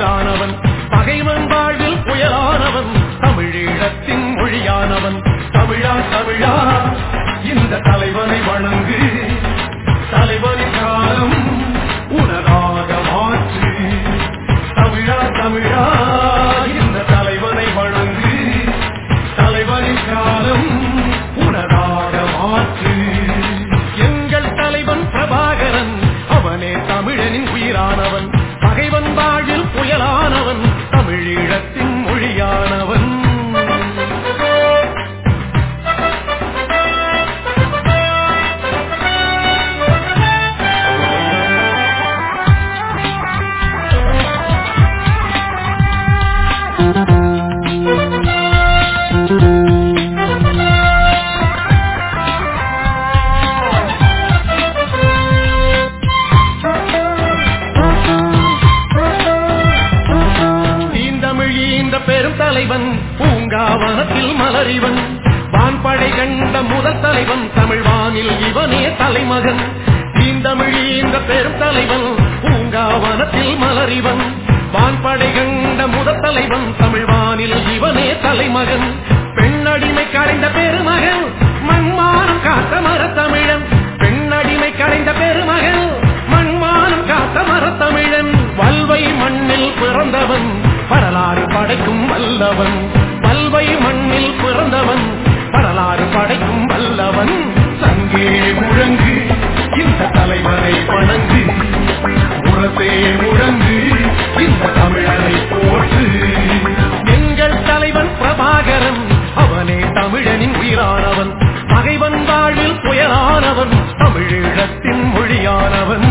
உயிரானவன் பகைவன் வாழ்வில் புயலானவன் தமிழீழத்தின் மொழியானவன் தமிழா தமிழா இந்த தலைவனை வணங்கு தலைவனின் காலம் உனதாக மாற்று தமிழா தமிழா இந்த தலைவனை வணங்கு தலைவனின் காலம் உனதாக மாற்று எங்கள் தலைவன் பிரபாகரன் அவனே தமிழனின் உயிரானவன் பகைவன் வாழ்வில் புயலானவன் தமிழீழத்தின் மொழியானவன் தீந்தமிழ் இந்த பெரும் தலைவன் பூங்காவனத்தில் மலரிவன் வான்படை கண்ட முதல் தலைவன் தமிழ் வானில் இவனே தலைமகன் தீந்தமிழ் இந்த பெரும் தலைவன் பூங்காவனத்தில் மலரிவன் வான்படை கண்ட முதல் தலைவன் தமிழ் வானில் இவனே தலைமகன் பெண்ணடிமை கடைந்த பெருமகன் மண்மானம் காத்த மரத்தமிழன் பெண்ணடிமை கடைந்த பெருமகன் மண்மானம் காத்த மரத்தமிழன் வல்வை மண்ணில் பிறந்தவன் வரலாறு படைக்கும் வல்லவன் வல்வை மண்ணில் பிறந்தவன் வரலாறு படைக்கும் வல்லவன் சங்கே முழங்கு இந்த தலைவரை வணங்கு முரசே முழங்கு இந்த தமிழரை போற்று எங்கள் தலைவன் பிரபாகரன் அவனே தமிழனின் உயிரானவன் பகைவன் வாழ்வில் புயலானவன் தமிழீழத்தின் மொழியானவன்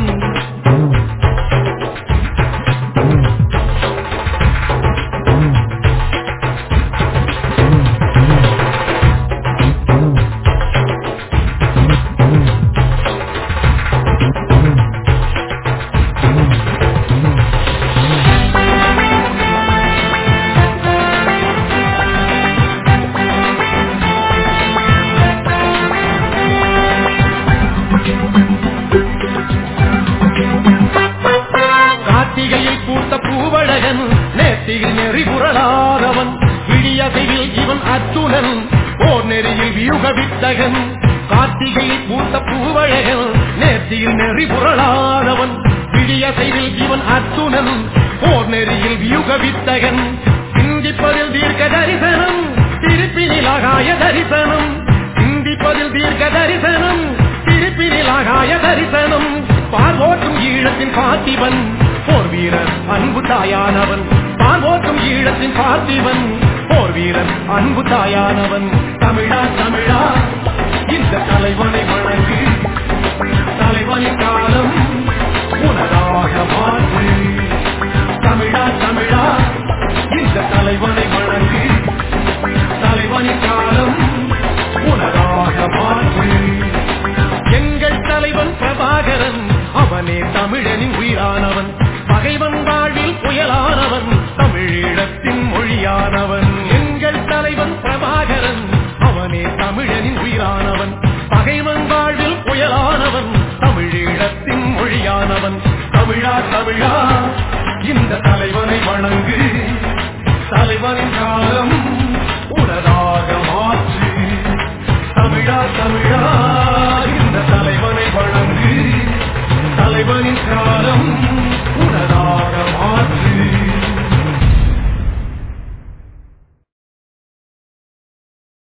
கார்த்திகையில் பூத்த பூவழகன் நேர்த்தியில் நெறி புரளாதவன் விழியசையில் இவன் அத்துணன் ஓர் நெறியில் வியுக வித்தகன் கார்த்திகையில் பூத்த பூவழகன் நேர்த்தியில் நெறி புரளாதவன் விழியசையில் இவன் அத்துணன் ஓர் நெறியில் வியுக வித்தகன் சிந்திப்பதில் தீர்க்க தரிசனம் திருப்பினில் ஆகாய தரிசனம் சிந்திப்பதில் தீர்க்க தரிசனம் திருப்பினில் ஆகாய தரிசனம் பார்வோற்றும் ஈழத்தின் பார்த்திவன் போர் வீரன் அன்பு தாயானவன் பார்வோற்றும் ஈழத்தின் பார்த்திவன் போர் வீரன் அன்பு தாயானவன் தமிழா தமிழா இந்த தலைவனை வணங்கு தலைவனின் காலம் உனதாக மாற்று தமிழா தமிழா இந்த தலைவனை வணங்கு தலைவனின் காலம் உனதாக மாற்று எங்கள் தலைவன் பிரபாகரன் அவனே தமிழனின் உயிரானவன் பகைவன் வாழ்வில் புயலானவன் தமிழீழத்தின் மொழியானவன்